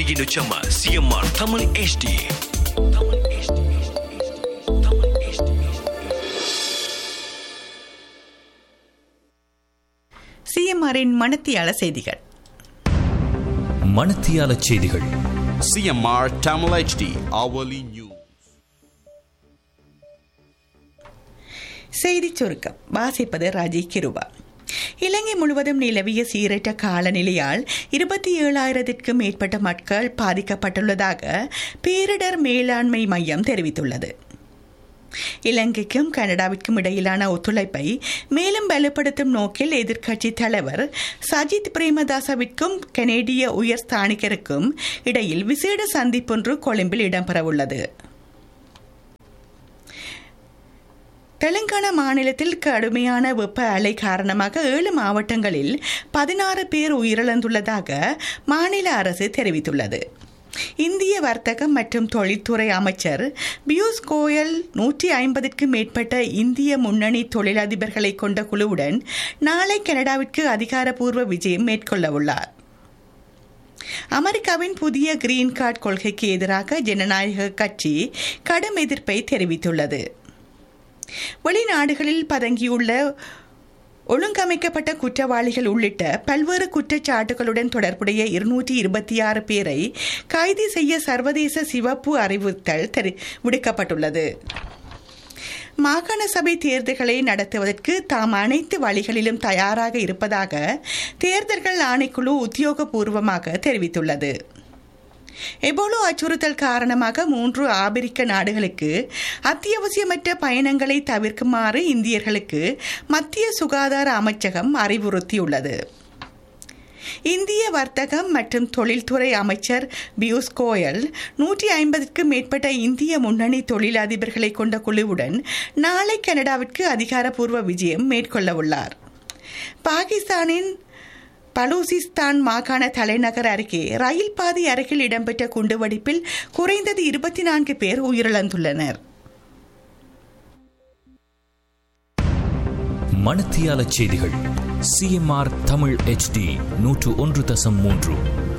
ஒலியின் உச்சமா CMR Tamil HD Tamil HD Tamil HD சிஎம்ஆரின் மணத்தியால செய்திகள் மணத்தியால செய்திகள் CMR Tamil HD hourly news. செய்திச் சுருக்கம் வாசிப்பது ராஜி கிருபா இலங்கை முழுவதும் நிலவிய சீரற்ற காலநிலையால் இருபத்தி ஏழாயிரத்திற்கும் மேற்பட்ட மக்கள் பாதிக்கப்பட்டுள்ளதாக பேரிடர் மேலாண்மை மையம் தெரிவித்துள்ளது இலங்கைக்கும் கனடாவிற்கும் இடையிலான ஒத்துழைப்பை மேலும் பலப்படுத்தும் நோக்கில் எதிர்க்கட்சி தலைவர் சஜித் பிரேமதாசவிற்கும் கனேடிய உயர் ஸ்தானிகருக்கும் இடையில் விசேட சந்திப்பொன்று கொழும்பில் இடம்பெறவுள்ளது தெலுங்கானா மாநிலத்தில் கடுமையான வெப்ப அலை காரணமாக ஏழு மாவட்டங்களில் பதினாறு பேர் உயிரிழந்துள்ளதாக மாநில அரசு தெரிவித்துள்ளது இந்திய வர்த்தகம் மற்றும் தொழில்துறை அமைச்சர் பியூஷ் கோயல் நூற்றி ஐம்பதுக்கும் மேற்பட்ட இந்திய முன்னணி தொழிலதிபர்களை கொண்ட குழுவுடன் நாளை கனடாவிற்கு அதிகாரப்பூர்வ விஜயம் மேற்கொள்ள உள்ளார் அமெரிக்காவின் புதிய கிரீன் கார்டு கொள்கைக்கு எதிராக ஜனநாயக கட்சி கடும் எதிர்ப்பை தெரிவித்துள்ளது வெளிநாடுகளில் பதங்கியுள்ள ஒழுங்கமைக்கப்பட்ட குற்றவாளிகள் உள்ளிட்ட பல்வேறு குற்றச்சாட்டுகளுடன் தொடர்புடைய இருநூற்றி இருபத்தி ஆறு பேரை கைது செய்ய சர்வதேச சிவப்பு அறிவுறுத்தல் தெரி விடுக்கப்பட்டுள்ளது மாகாண சபை தேர்தல்களை நடத்துவதற்கு தாம் அனைத்து வழிகளிலும் தயாராக இருப்பதாக தேர்தல்கள் ஆணைக்குழு உத்தியோகபூர்வமாக தெரிவித்துள்ளது எபோலோ அச்சுறுத்தல் காரணமாக மூன்று ஆபிரிக்க நாடுகளுக்கு அத்தியாவசியமற்ற பயணங்களை தவிர்க்குமாறு இந்தியர்களுக்கு மத்திய சுகாதார அமைச்சகம் அறிவுறுத்தியுள்ளது இந்திய வர்த்தகம் மற்றும் தொழில்துறை அமைச்சர் பியூஷ் கோயல் நூற்றி ஐம்பதுக்கும் மேற்பட்ட இந்திய முன்னணி தொழிலதிபர்களை கொண்ட குழுவுடன் நாளை கனடாவிற்கு அதிகாரப்பூர்வ விஜயம் மேற்கொள்ள உள்ளார் பாகிஸ்தானின் பலூசிஸ்தான் மாகாண தலைநகர் அருகே ரயில் பாதை அருகில் இடம்பெற்ற குண்டுவெடிப்பில் குறைந்தது இருபத்தி நான்கு பேர் உயிரிழந்துள்ளனர் மணத்தியால செய்திகள் சிஎம்ஆர் தமிழ் HD நூற்று ஒன்று தசம் மூன்று